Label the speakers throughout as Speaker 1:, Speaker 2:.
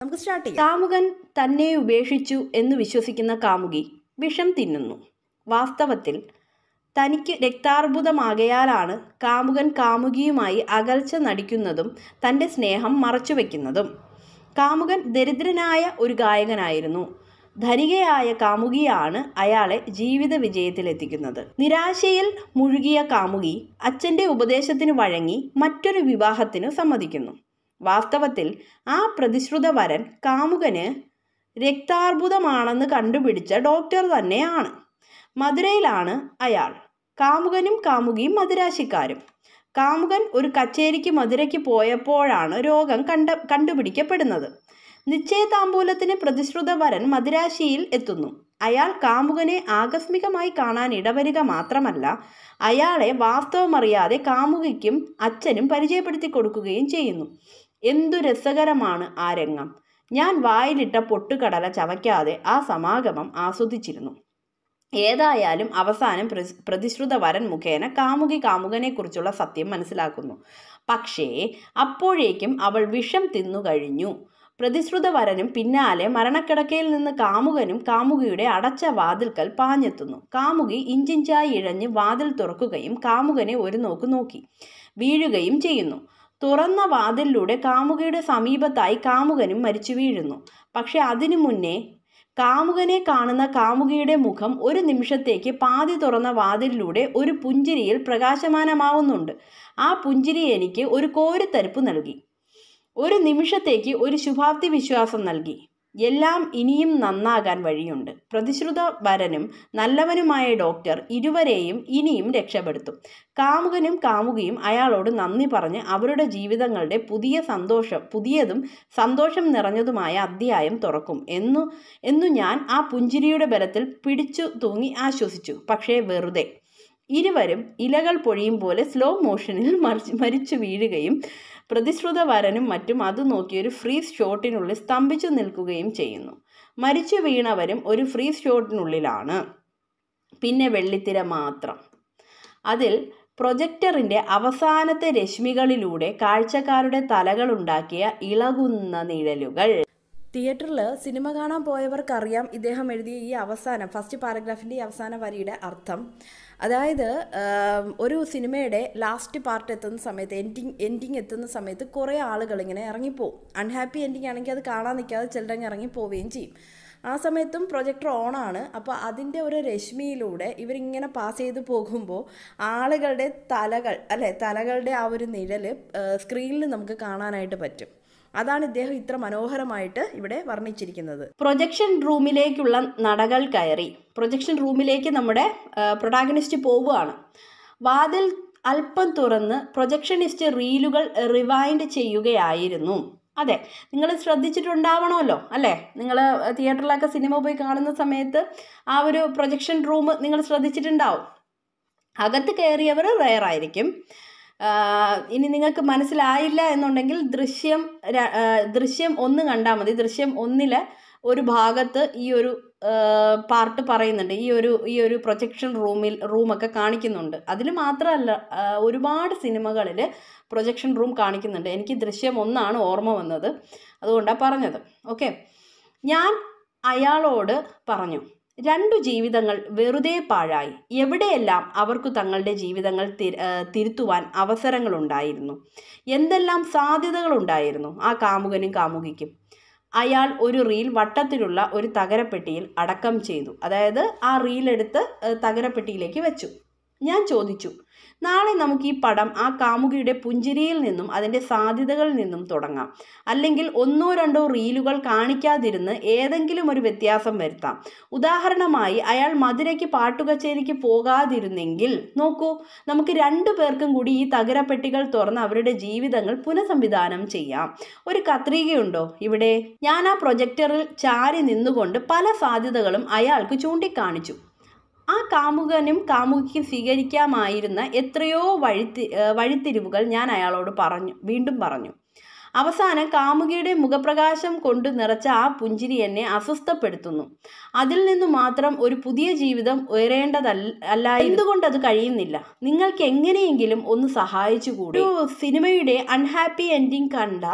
Speaker 1: നമുക്ക് സ്റ്റാർട്ട് ചെയ്യാം
Speaker 2: കാമുകൻ തന്നെ ഉപേക്ഷിച്ചു എന്ന് വിശ്വസിക്കുന്ന കാമുകി വിഷം തിന്നുന്നു വാസ്തവത്തിൽ തനിക്ക് രക്താർബുദമാകയാലാണ് കാമുകൻ കാമുകിയുമായി അകൽച്ച നടിക്കുന്നതും തൻ്റെ സ്നേഹം മറച്ചുവെക്കുന്നതും കാമുകൻ ദരിദ്രനായ ഒരു ഗായകനായിരുന്നു ധനികയായ കാമുകിയാണ് അയാളെ ജീവിത വിജയത്തിലെത്തിക്കുന്നത് നിരാശയിൽ മുഴുകിയ കാമുകി അച്ഛൻ്റെ ഉപദേശത്തിന് വഴങ്ങി മറ്റൊരു വിവാഹത്തിനു സമ്മതിക്കുന്നു വാസ്തവത്തിൽ ആ പ്രതിശ്രുത വരൻ കാമുകന് രക്താർബുദമാണെന്ന് കണ്ടുപിടിച്ച ഡോക്ടർ തന്നെയാണ് മധുരയിലാണ് അയാൾ കാമുകനും കാമുകിയും മധുരാശിക്കാരും കാമുകൻ ഒരു കച്ചേരിക്ക് മധുരയ്ക്ക് പോയപ്പോഴാണ് രോഗം കണ്ട കണ്ടുപിടിക്കപ്പെടുന്നത് നിശ്ചയതാമ്പൂലത്തിന് പ്രതിശ്രുത വരൻ മദുരാശിയിൽ എത്തുന്നു അയാൾ കാമുകനെ ആകസ്മികമായി കാണാൻ ഇടവരിക മാത്രമല്ല അയാളെ വാസ്തവമറിയാതെ കാമുകിക്കും അച്ഛനും പരിചയപ്പെടുത്തി കൊടുക്കുകയും ചെയ്യുന്നു എന്തു രസകരമാണ് ആ രംഗം ഞാൻ വായിലിട്ട പൊട്ടുകടല ചവയ്ക്കാതെ ആ സമാഗമം ആസ്വദിച്ചിരുന്നു ഏതായാലും അവസാനം പ്രതി- പ്രതിശ്രുത വരൻ മുഖേന കാമുകി കാമുകനെക്കുറിച്ചുള്ള സത്യം മനസ്സിലാക്കുന്നു പക്ഷേ അപ്പോഴേക്കും അവൾ വിഷം തിന്നു കഴിഞ്ഞു പ്രതിശ്രുത വരനും പിന്നാലെ മരണക്കിടക്കയിൽ നിന്ന് കാമുകനും കാമുകിയുടെ അടച്ച വാതിൽക്കൽ പാഞ്ഞെത്തുന്നു കാമുകി ഇഞ്ചിഞ്ചായി ഇഴഞ്ഞ് വാതിൽ തുറക്കുകയും കാമുകനെ ഒരു നോക്ക് നോക്കി വീഴുകയും ചെയ്യുന്നു തുറന്ന വാതിലിലൂടെ കാമുകിയുടെ സമീപത്തായി കാമുകനും മരിച്ചു വീഴുന്നു പക്ഷെ അതിനു മുന്നേ കാമുകനെ കാണുന്ന കാമുകിയുടെ മുഖം ഒരു നിമിഷത്തേക്ക് പാതി തുറന്ന വാതിലിലൂടെ ഒരു പുഞ്ചിരിയിൽ പ്രകാശമാനമാവുന്നുണ്ട് ആ പുഞ്ചിരി എനിക്ക് ഒരു കോരിത്തരിപ്പ് നൽകി ഒരു നിമിഷത്തേക്ക് ഒരു ശുഭാപ്തി വിശ്വാസം നൽകി എല്ലാം ഇനിയും നന്നാകാൻ വഴിയുണ്ട് പ്രതിശ്രുത വരനും നല്ലവനുമായ ഡോക്ടർ ഇരുവരെയും ഇനിയും രക്ഷപ്പെടുത്തും കാമുകനും കാമുകിയും അയാളോട് നന്ദി പറഞ്ഞ് അവരുടെ ജീവിതങ്ങളുടെ പുതിയ സന്തോഷം പുതിയതും സന്തോഷം നിറഞ്ഞതുമായ അധ്യായം തുറക്കും എന്നു എന്നു ഞാൻ ആ പുഞ്ചിരിയുടെ ബലത്തിൽ പിടിച്ചു തൂങ്ങി ആശ്വസിച്ചു പക്ഷേ വെറുതെ ഇരുവരും ഇലകൾ പൊഴിയും പോലെ സ്ലോ മോഷനിൽ മരിച്ചു മരിച്ചു വീഴുകയും പ്രതിശ്രുത വരനും മറ്റും അത് നോക്കിയൊരു ഫ്രീസ് ഷോട്ടിനുള്ളിൽ സ്തംഭിച്ചു നിൽക്കുകയും ചെയ്യുന്നു മരിച്ചു വീണവരും ഒരു ഫ്രീസ് ഷോട്ടിനുള്ളിലാണ് പിന്നെ വെള്ളിത്തിര മാത്രം അതിൽ പ്രൊജക്ടറിൻ്റെ അവസാനത്തെ രശ്മികളിലൂടെ കാഴ്ചക്കാരുടെ തലകളുണ്ടാക്കിയ ഇളകുന്ന നിഴലുകൾ
Speaker 1: തിയേറ്ററിൽ സിനിമ കാണാൻ പോയവർക്കറിയാം ഇദ്ദേഹം എഴുതിയ ഈ അവസാനം ഫസ്റ്റ് പാരഗ്രാഫിൻ്റെ ഈ അവസാന വരിയുടെ അർത്ഥം അതായത് ആം, ഒരു സിനിമയുടെ ലാസ്റ്റ് പാർട്ട് എത്തുന്ന സമയത്ത് എൻഡിങ് എൻഡിങ് എത്തുന്ന സമയത്ത് കുറേ ആളുകൾ ഇങ്ങനെ ഇറങ്ങിപ്പോവും അൺഹാപ്പി എൻഡിങ് ആണെങ്കിൽ അത് കാണാൻ നിൽക്കാതെ ചിലരങ്ങ് ഇറങ്ങി പോവുകയും ചെയ്യും ആ സമയത്തും പ്രൊജക്ടർ ഓണാണ് അപ്പോൾ അതിൻ്റെ ഒരു രശ്മിയിലൂടെ ഇവരിങ്ങനെ പാസ് ചെയ്ത് പോകുമ്പോൾ ആളുകളുടെ തലകൾ അല്ലെ തലകളുടെ ആ ഒരു നിഴൽ സ്ക്രീനിൽ നമുക്ക് കാണാനായിട്ട് പറ്റും അതാണ് ഇദ്ദേഹം ഇത്ര മനോഹരമായിട്ട് ഇവിടെ വർണ്ണിച്ചിരിക്കുന്നത്
Speaker 2: പ്രൊജക്ഷൻ റൂമിലേക്കുള്ള നടകൾ കയറി പ്രൊജക്ഷൻ റൂമിലേക്ക് നമ്മുടെ പ്രൊട്ടാഗണിസ്റ്റ് പോവുകയാണ് വാതിൽ അല്പം തുറന്ന് പ്രൊജക്ഷനിസ്റ്റ് റീലുകൾ റിവൈൻഡ് ചെയ്യുകയായിരുന്നു അതെ നിങ്ങൾ ശ്രദ്ധിച്ചിട്ടുണ്ടാവണമല്ലോ അല്ലേ നിങ്ങൾ തിയേറ്ററിലൊക്കെ സിനിമ പോയി കാണുന്ന സമയത്ത് ആ ഒരു പ്രൊജക്ഷൻ റൂം നിങ്ങൾ ശ്രദ്ധിച്ചിട്ടുണ്ടാവും അകത്ത് കയറിയവർ റെയർ ആയിരിക്കും ആഹ് ഇനി നിങ്ങൾക്ക് മനസ്സിലായില്ല എന്നുണ്ടെങ്കിൽ ദൃശ്യം ര- ആഹ് ദൃശ്യം ഒന്ന് കണ്ടാൽ മതി ദൃശ്യം ഒന്നിലെ ഒരു ഭാഗത്ത് ഈ ഒരു പാർട്ട് പറയുന്നുണ്ട് ഈ ഒരു ഈ ഒരു പ്രൊജക്ഷൻ റൂമിൽ റൂമൊക്കെ കാണിക്കുന്നുണ്ട് അതിൽ മാത്രമല്ല ആഹ് ഒരുപാട് സിനിമകളിൽ പ്രൊജക്ഷൻ റൂം കാണിക്കുന്നുണ്ട് എനിക്ക് ദൃശ്യം ഒന്നാണ് ഓർമ്മ വന്നത് അതുകൊണ്ടാണ് പറഞ്ഞത് ഓക്കെ ഞാൻ അയാളോട് പറഞ്ഞു രണ്ടു ജീവിതങ്ങൾ വെറുതെ പാഴായി എവിടെയെല്ലാം അവർക്ക് തങ്ങളുടെ ജീവിതങ്ങൾ തിര ഏഹ് തിരുത്തുവാൻ അവസരങ്ങളുണ്ടായിരുന്നു എന്തെല്ലാം സാധ്യതകളുണ്ടായിരുന്നു ആ കാമുകനും കാമുകിക്കും അയാൾ ഒരു റീൽ വട്ടത്തിലുള്ള ഒരു തകരപ്പെട്ടിയിൽ അടക്കം ചെയ്തു അതായത് ആ റീൽ എടുത്ത് ഏഹ് തകരപ്പെട്ടിയിലേക്ക് വെച്ചു ഞാൻ ചോദിച്ചു നാളെ നമുക്ക് ഈ പടം ആ കാമുകിയുടെ പുഞ്ചിരിയിൽ നിന്നും അതിൻ്റെ സാധ്യതകളിൽ നിന്നും തുടങ്ങാം അല്ലെങ്കിൽ ഒന്നോ രണ്ടോ റീലുകൾ കാണിക്കാതിരുന്ന് ഏതെങ്കിലും ഒരു വ്യത്യാസം വരുത്താം ഉദാഹരണമായി അയാൾ മധുരയ്ക്ക് പാട്ടുകച്ചേരിക്ക് പോകാതിരുന്നെങ്കിൽ നോക്കൂ നമുക്ക് രണ്ടു പേർക്കും കൂടി ഈ തകരപ്പെട്ടികൾ തുറന്ന് അവരുടെ ജീവിതങ്ങൾ പുനഃസംവിധാനം ചെയ്യാം ഒരു കത്രികയുണ്ടോ ഇവിടെ ഞാൻ ആ പ്രൊജക്ടറിൽ ചാരി നിന്നുകൊണ്ട് പല സാധ്യതകളും അയാൾക്ക് ചൂണ്ടിക്കാണിച്ചു ആ കാമുകനും കാമുകിക്കും സ്വീകരിക്കാമായിരുന്ന എത്രയോ വഴിത്തി ഏഹ് വഴിത്തിരിവുകൾ ഞാൻ അയാളോട് പറഞ്ഞു വീണ്ടും പറഞ്ഞു അവസാനം കാമുകിയുടെ മുഖപ്രകാശം കൊണ്ട് നിറച്ച ആ പുഞ്ചിരി എന്നെ അസ്വസ്ഥപ്പെടുത്തുന്നു അതിൽ നിന്നു മാത്രം ഒരു പുതിയ ജീവിതം ഉയരേണ്ടതല്ല അല്ല എന്തുകൊണ്ട് അത് കഴിയുന്നില്ല നിങ്ങൾക്ക് എങ്ങനെയെങ്കിലും ഒന്ന് സഹായിച്ചുകൂടി ഒരു സിനിമയുടെ അൺഹാപ്പി എൻഡിങ് കണ്ട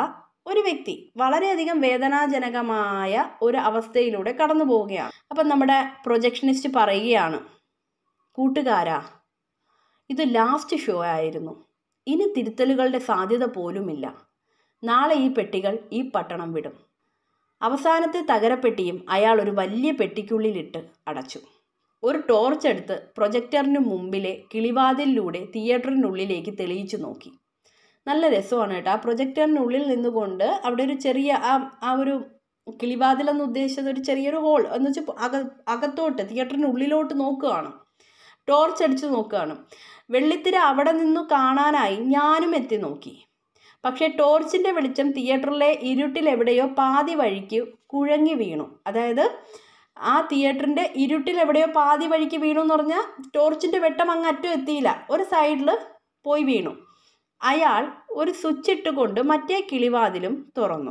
Speaker 2: ഒരു വ്യക്തി വളരെയധികം വേദനാജനകമായ ഒരു അവസ്ഥയിലൂടെ കടന്നു പോവുകയാണ് അപ്പം നമ്മുടെ പ്രൊജക്ഷനിസ്റ്റ് പറയുകയാണ് കൂട്ടുകാരാ ഇത് ലാസ്റ്റ് ഷോ ആയിരുന്നു ഇനി തിരുത്തലുകളുടെ സാധ്യത പോലുമില്ല നാളെ ഈ പെട്ടികൾ ഈ പട്ടണം വിടും അവസാനത്തെ തകരപ്പെട്ടിയും അയാൾ ഒരു വലിയ പെട്ടിക്കുള്ളിലിട്ട് അടച്ചു ഒരു ടോർച്ച് എടുത്ത് പ്രൊജക്ടറിന് മുമ്പിലെ കിളിവാതിലിലൂടെ തിയേറ്ററിനുള്ളിലേക്ക് തെളിയിച്ചു നോക്കി നല്ല രസമാണ് കേട്ടോ ആ പ്രൊജക്ടറിനുള്ളിൽ നിന്നുകൊണ്ട് അവിടെ ഒരു ചെറിയ ആ ആ ഒരു കിളിവാതിലെന്ന് ഉദ്ദേശിച്ചത് ഒരു ചെറിയൊരു ഹോൾ എന്ന് വെച്ചാൽ അക അകത്തോട്ട് തിയേറ്ററിനുള്ളിലോട്ട് നോക്കുകയാണ് ടോർച്ച് അടിച്ച് നോക്കുകയാണ് വെള്ളിത്തിര അവിടെ നിന്നു കാണാനായി ഞാനും എത്തി നോക്കി പക്ഷേ ടോർച്ചിൻ്റെ വെളിച്ചം തിയേറ്ററിലെ ഇരുട്ടിൽ എവിടെയോ പാതി വഴിക്ക് കുഴങ്ങി വീണു അതായത് ആ തിയേറ്ററിൻ്റെ ഇരുട്ടിൽ എവിടെയോ പാതി വഴിക്ക് വീണു എന്ന് പറഞ്ഞാൽ ടോർച്ചിൻ്റെ വെട്ടം അങ്ങ് അറ്റം എത്തിയില്ല ഒരു സൈഡിൽ പോയി വീണു അയാൾ ഒരു സ്വിച്ച് ഇട്ടുകൊണ്ട് മറ്റേ കിളിവാതിലും തുറന്നു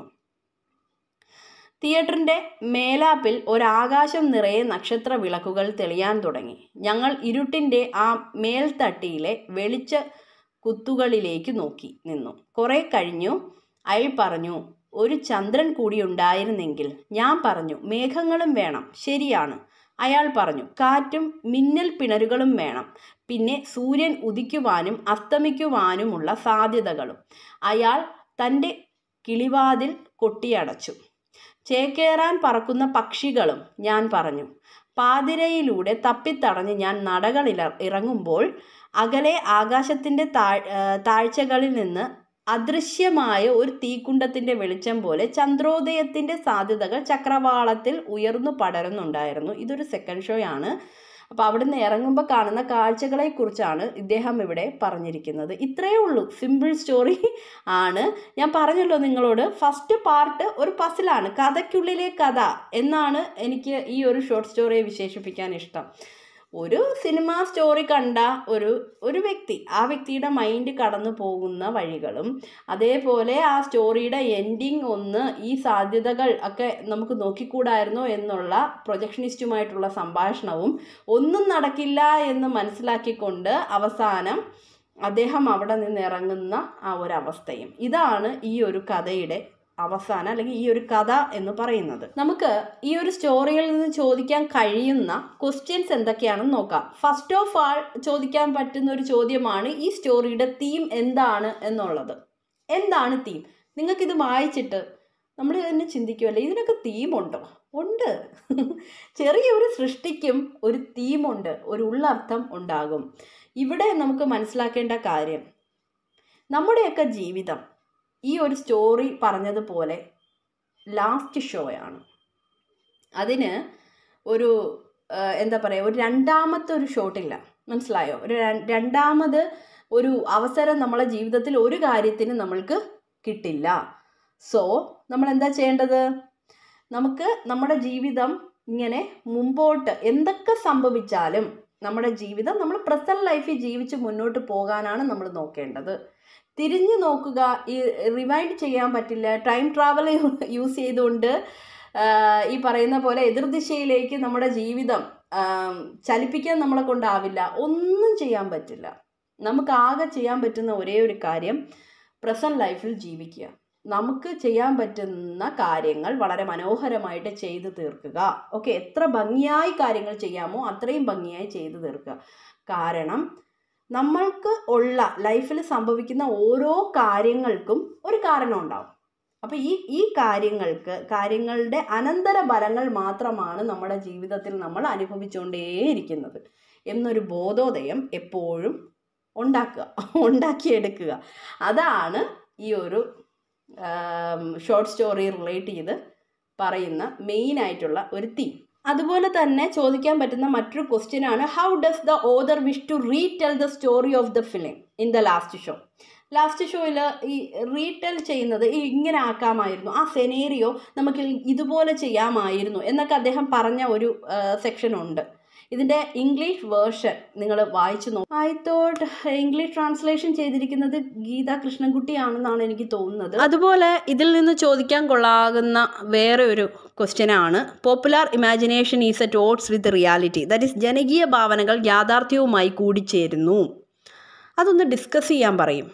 Speaker 2: തിയേറ്ററിൻ്റെ മേലാപ്പിൽ ഒരാകാശം നിറയെ നക്ഷത്ര വിളക്കുകൾ തെളിയാൻ തുടങ്ങി ഞങ്ങൾ ഇരുട്ടിൻ്റെ ആ മേൽത്തട്ടിയിലെ വെളിച്ച കുത്തുകളിലേക്ക് നോക്കി നിന്നു കുറേ കഴിഞ്ഞു അയാൾ പറഞ്ഞു ഒരു ചന്ദ്രൻ കൂടി ഉണ്ടായിരുന്നെങ്കിൽ ഞാൻ പറഞ്ഞു മേഘങ്ങളും വേണം ശരിയാണ് അയാൾ പറഞ്ഞു കാറ്റും മിന്നൽ പിണരുകളും വേണം പിന്നെ സൂര്യൻ ഉദിക്കുവാനും അസ്തമിക്കുവാനുമുള്ള സാധ്യതകളും അയാൾ തൻ്റെ കിളിവാതിൽ കൊട്ടിയടച്ചു ചേക്കേറാൻ പറക്കുന്ന പക്ഷികളും ഞാൻ പറഞ്ഞു പാതിരയിലൂടെ തപ്പിത്തടഞ്ഞ് ഞാൻ നടകളിൽ ഇറങ്ങുമ്പോൾ അകലെ ആകാശത്തിൻ്റെ താഴ് താഴ്ചകളിൽ നിന്ന് അദൃശ്യമായ ഒരു തീക്കുണ്ടത്തിൻ്റെ വെളിച്ചം പോലെ ചന്ദ്രോദയത്തിൻ്റെ സാധ്യതകൾ ചക്രവാളത്തിൽ ഉയർന്നു പടരുന്നുണ്ടായിരുന്നു ഇതൊരു സെക്കൻഡ് ഷോ ആണ് അപ്പോൾ അവിടുന്ന് ഇറങ്ങുമ്പോൾ കാണുന്ന കാഴ്ചകളെക്കുറിച്ചാണ് ഇദ്ദേഹം ഇവിടെ പറഞ്ഞിരിക്കുന്നത് ഇത്രയേ ഉള്ളൂ സിമ്പിൾ സ്റ്റോറി ആണ് ഞാൻ പറഞ്ഞല്ലോ നിങ്ങളോട് ഫസ്റ്റ് പാർട്ട് ഒരു പസിലാണ് കഥയ്ക്കുള്ളിലെ കഥ എന്നാണ് എനിക്ക് ഈ ഒരു ഷോർട്ട് സ്റ്റോറിയെ വിശേഷിപ്പിക്കാൻ ഇഷ്ടം ഒരു സിനിമ സ്റ്റോറി കണ്ട ഒരു ഒരു വ്യക്തി ആ വ്യക്തിയുടെ മൈൻഡ് കടന്നു പോകുന്ന വഴികളും അതേപോലെ ആ സ്റ്റോറിയുടെ എൻഡിങ് ഒന്ന് ഈ സാധ്യതകൾ ഒക്കെ നമുക്ക് നോക്കിക്കൂടായിരുന്നോ എന്നുള്ള പ്രൊജക്ഷനിസ്റ്റുമായിട്ടുള്ള സംഭാഷണവും ഒന്നും നടക്കില്ല എന്ന് മനസ്സിലാക്കിക്കൊണ്ട് അവസാനം അദ്ദേഹം അവിടെ നിന്ന് ഇറങ്ങുന്ന ആ ഒരു അവസ്ഥയും ഇതാണ് ഈ ഒരു കഥയുടെ അവസാനം അല്ലെങ്കിൽ ഈ ഒരു കഥ എന്ന് പറയുന്നത് നമുക്ക് ഈ ഒരു സ്റ്റോറിയിൽ നിന്ന് ചോദിക്കാൻ കഴിയുന്ന ക്വസ്റ്റ്യൻസ് എന്തൊക്കെയാണെന്ന് നോക്കാം ഫസ്റ്റ് ഓഫ് ആൾ ചോദിക്കാൻ പറ്റുന്ന ഒരു ചോദ്യമാണ് ഈ സ്റ്റോറിയുടെ തീം എന്താണ് എന്നുള്ളത് എന്താണ് തീം നിങ്ങൾക്കിത് വായിച്ചിട്ട് നമ്മൾ തന്നെ ചിന്തിക്കുമല്ലേ ഇതിനൊക്കെ തീമുണ്ടോ ഉണ്ട് ചെറിയൊരു സൃഷ്ടിക്കും ഒരു തീമുണ്ട് ഒരു ഉള്ളർത്ഥം ഉണ്ടാകും ഇവിടെ നമുക്ക് മനസ്സിലാക്കേണ്ട കാര്യം നമ്മുടെയൊക്കെ ജീവിതം ഈ ഒരു സ്റ്റോറി പറഞ്ഞതുപോലെ ലാസ്റ്റ് ഷോയാണ് അതിന് ഒരു എന്താ പറയുക ഒരു രണ്ടാമത്തെ ഒരു ഷോട്ടില്ല മനസ്സിലായോ ഒരു രണ്ടാമത് ഒരു അവസരം നമ്മളെ ജീവിതത്തിൽ ഒരു കാര്യത്തിന് നമ്മൾക്ക് കിട്ടില്ല സോ നമ്മൾ എന്താ ചെയ്യേണ്ടത് നമുക്ക് നമ്മുടെ ജീവിതം ഇങ്ങനെ മുമ്പോട്ട് എന്തൊക്കെ സംഭവിച്ചാലും നമ്മുടെ ജീവിതം നമ്മൾ പ്രസൻറ്റ് ലൈഫിൽ ജീവിച്ച് മുന്നോട്ട് പോകാനാണ് നമ്മൾ നോക്കേണ്ടത് തിരിഞ്ഞു നോക്കുക ഈ റിവൈൻഡ് ചെയ്യാൻ പറ്റില്ല ടൈം ട്രാവൽ യൂസ് ചെയ്തുകൊണ്ട് ഈ പറയുന്ന പോലെ എതിർദിശയിലേക്ക് നമ്മുടെ ജീവിതം ചലിപ്പിക്കാൻ നമ്മളെ കൊണ്ടാവില്ല ഒന്നും ചെയ്യാൻ പറ്റില്ല നമുക്ക് ആകെ ചെയ്യാൻ പറ്റുന്ന ഒരേ ഒരു കാര്യം പ്രസൻറ്റ് ലൈഫിൽ ജീവിക്കുക നമുക്ക് ചെയ്യാൻ പറ്റുന്ന കാര്യങ്ങൾ വളരെ മനോഹരമായിട്ട് ചെയ്തു തീർക്കുക ഓക്കെ എത്ര ഭംഗിയായി കാര്യങ്ങൾ ചെയ്യാമോ അത്രയും ഭംഗിയായി ചെയ്തു തീർക്കുക കാരണം നമ്മൾക്ക് ഉള്ള ലൈഫിൽ സംഭവിക്കുന്ന ഓരോ കാര്യങ്ങൾക്കും ഒരു കാരണം ഉണ്ടാവും അപ്പോൾ ഈ ഈ കാര്യങ്ങൾക്ക് കാര്യങ്ങളുടെ അനന്തര ഫലങ്ങൾ മാത്രമാണ് നമ്മുടെ ജീവിതത്തിൽ നമ്മൾ അനുഭവിച്ചുകൊണ്ടേയിരിക്കുന്നത് എന്നൊരു ബോധോദയം എപ്പോഴും ഉണ്ടാക്കുക ഉണ്ടാക്കിയെടുക്കുക അതാണ് ഈ ഒരു ഷോർട്ട് സ്റ്റോറി റിലേറ്റ് ചെയ്ത് പറയുന്ന മെയിൻ ആയിട്ടുള്ള ഒരു തീം അതുപോലെ തന്നെ ചോദിക്കാൻ പറ്റുന്ന മറ്റൊരു ക്വസ്റ്റ്യൻ ആണ് how does the author wish to retell the story of the film in the last show last ഷോയിൽ ഈ റീടെൽ ചെയ്യുന്നത് ഈ ഇങ്ങനെ ആക്കാമായിരുന്നു ആ സെനേറിയോ നമുക്ക് ഇതുപോലെ ചെയ്യാമായിരുന്നു എന്നൊക്കെ അദ്ദേഹം പറഞ്ഞ ഒരു സെക്ഷൻ ഉണ്ട് ഇതിൻ്റെ ഇംഗ്ലീഷ് വേർഷൻ നിങ്ങൾ വായിച്ചു നോക്കും ഐ തോട്ട് ഇംഗ്ലീഷ് ട്രാൻസ്ലേഷൻ ചെയ്തിരിക്കുന്നത് ഗീത കൃഷ്ണൻകുട്ടിയാണെന്നാണ് എനിക്ക് തോന്നുന്നത് അതുപോലെ ഇതിൽ നിന്ന് ചോദിക്കാൻ കൊള്ളാകുന്ന വേറെ ഒരു ക്വസ്റ്റ്യൻ ആണ് popular imagination is at odds with reality that is ജനകീയ ഭാവനകൾ യാഥാർത്ഥ്യവുമായി കൂടിച്ചേരുന്നു അതൊന്ന് ഡിസ്കസ് ചെയ്യാൻ പറയും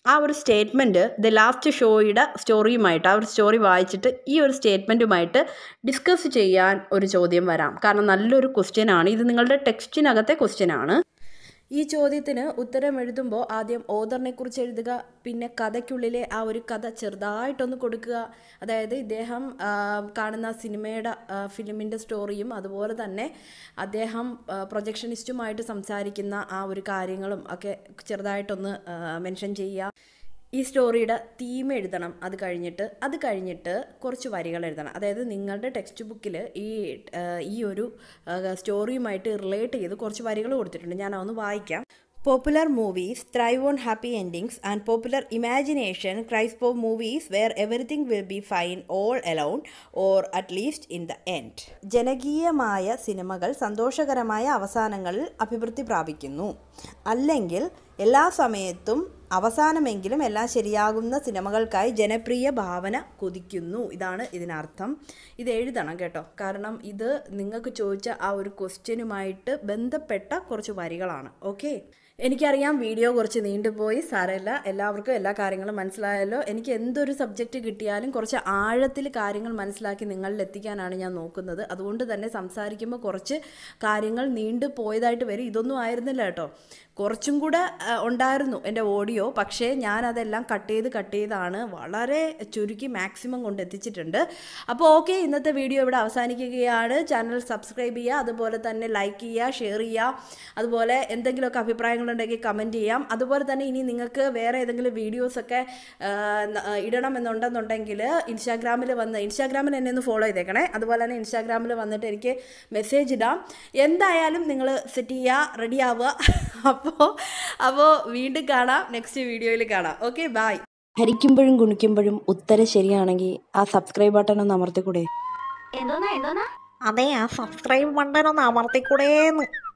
Speaker 2: ആ ഒരു സ്റ്റേറ്റ്മെൻറ്റ് ദ ലാസ്റ്റ് ഷോയുടെ സ്റ്റോറിയുമായിട്ട് ആ ഒരു സ്റ്റോറി വായിച്ചിട്ട് ഈ ഒരു സ്റ്റേറ്റ്മെൻറ്റുമായിട്ട് ഡിസ്കസ് ചെയ്യാൻ ഒരു ചോദ്യം വരാം കാരണം നല്ലൊരു ക്വസ്റ്റ്യൻ ആണ് ഇത് നിങ്ങളുടെ ടെക്സ്റ്റിനകത്തെ ക്വസ്റ്റ്യൻ ആണ്
Speaker 1: ഈ ചോദ്യത്തിന് ഉത്തരം എഴുതുമ്പോൾ ആദ്യം ഓദറിനെ കുറിച്ച് എഴുതുക പിന്നെ കഥയ്ക്കുള്ളിലെ ആ ഒരു കഥ ചെറുതായിട്ടൊന്ന് കൊടുക്കുക അതായത് ഇദ്ദേഹം ആ, കാണുന്ന സിനിമയുടെ ഫിലിമിൻ്റെ സ്റ്റോറിയും അതുപോലെ തന്നെ അദ്ദേഹം പ്രൊജക്ഷനിസ്റ്റുമായിട്ട് സംസാരിക്കുന്ന ആ ഒരു കാര്യങ്ങളും ഒക്കെ ചെറുതായിട്ടൊന്ന് മെൻഷൻ ചെയ്യുക ഈ സ്റ്റോറിയുടെ തീം എഴുതണം അത് കഴിഞ്ഞിട്ട് അത് കഴിഞ്ഞിട്ട് കുറച്ച് വരികൾ എഴുതണം അതായത് നിങ്ങളുടെ ടെക്സ്റ്റ് ബുക്കിൽ ഈ ആ, ഈ ഒരു ആ, സ്റ്റോറിയുമായിട്ട് റിലേറ്റ് ചെയ്ത് കുറച്ച് വരികൾ കൊടുത്തിട്ടുണ്ട് ഞാൻ അതൊന്ന് വായിക്കാം popular movies thrive on happy endings and popular imagination cries for movies where everything will be fine all alone or at least in the end ജനകീയമായ സിനിമകൾ സന്തോഷകരമായ അവസാനങ്ങളിൽ അഭിവൃദ്ധി പ്രാപിക്കുന്നു അല്ലെങ്കിൽ എല്ലാ സമയത്തും അവസാനമെങ്കിലും എല്ലാം ശരിയാകുന്ന സിനിമകൾക്കായി ജനപ്രിയ ഭാവന കൊതിക്കുന്നു ഇതാണ് ഇതിനർത്ഥം ഇത് എഴുതണം കേട്ടോ കാരണം ഇത് നിങ്ങൾക്ക് ചോദിച്ച ആ ഒരു ക്വസ്റ്റ്യനുമായിട്ട് ബന്ധപ്പെട്ട കുറച്ച് വരികളാണ് ഓക്കെ എനിക്കറിയാം വീഡിയോ കുറച്ച് നീണ്ടുപോയി സാരമില്ല എല്ലാവർക്കും എല്ലാ കാര്യങ്ങളും മനസ്സിലായല്ലോ എനിക്ക് എന്തൊരു സബ്ജക്റ്റ് കിട്ടിയാലും കുറച്ച് ആഴത്തിൽ കാര്യങ്ങൾ മനസ്സിലാക്കി നിങ്ങളിൽ എത്തിക്കാനാണ് ഞാൻ നോക്കുന്നത് അതുകൊണ്ട് തന്നെ സംസാരിക്കുമ്പോൾ കുറച്ച് കാര്യങ്ങൾ നീണ്ടു പോയതായിട്ട് വരും ഇതൊന്നും ആയിരുന്നില്ല കേട്ടോ കുറച്ചും കൂടെ ആ, ഉണ്ടായിരുന്നു എൻ്റെ ഓഡിയോ പക്ഷേ ഞാനതെല്ലാം കട്ട് ചെയ്ത് കട്ട് ചെയ്താണ് വളരെ ചുരുക്കി മാക്സിമം കൊണ്ട് എത്തിച്ചിട്ടുണ്ട് അപ്പോൾ ഓക്കെ ഇന്നത്തെ വീഡിയോ ഇവിടെ അവസാനിക്കുകയാണ് ചാനൽ സബ്സ്ക്രൈബ് ചെയ്യുക അതുപോലെ തന്നെ ലൈക്ക് ചെയ്യുക ഷെയർ ചെയ്യുക അതുപോലെ എന്തെങ്കിലുമൊക്കെ അഭിപ്രായങ്ങളുണ്ടെങ്കിൽ കമൻറ്റ് ചെയ്യാം അതുപോലെ തന്നെ ഇനി നിങ്ങൾക്ക് വേറെ ഏതെങ്കിലും വീഡിയോസൊക്കെ ഇടണമെന്നുണ്ടെന്നുണ്ടെങ്കിൽ ഇൻസ്റ്റാഗ്രാമിൽ വന്ന് ഇൻസ്റ്റാഗ്രാമിൽ എന്നെ ഒന്ന് ഫോളോ ചെയ്തേക്കണേ അതുപോലെ തന്നെ ഇൻസ്റ്റാഗ്രാമിൽ വന്നിട്ട് എനിക്ക് മെസ്സേജ് ഇടാം എന്തായാലും നിങ്ങൾ സെറ്റ് ചെയ്യുക റെഡി ആവുക അപ്പോൾ അപ്പോൾ വീണ്ടും കാണാം നെക്സ്റ്റ് വീഡിയോയിൽ കാണാം ഓക്കെ ബായ്
Speaker 2: ഹരിക്കുമ്പോഴും ഗുണിക്കുമ്പോഴും ഉത്തരം ശരിയാണെങ്കിൽ ആ സബ്സ്ക്രൈബ് ബട്ടൺ ഒന്ന് അമർത്തിക്കൂടെ
Speaker 3: എന്തോന്നാ എന്തോന്നാ
Speaker 4: അതെ ആ സബ്സ്ക്രൈബ് ബട്ടൺ ഒന്ന് അമർത്തിക്കൂടേന്ന്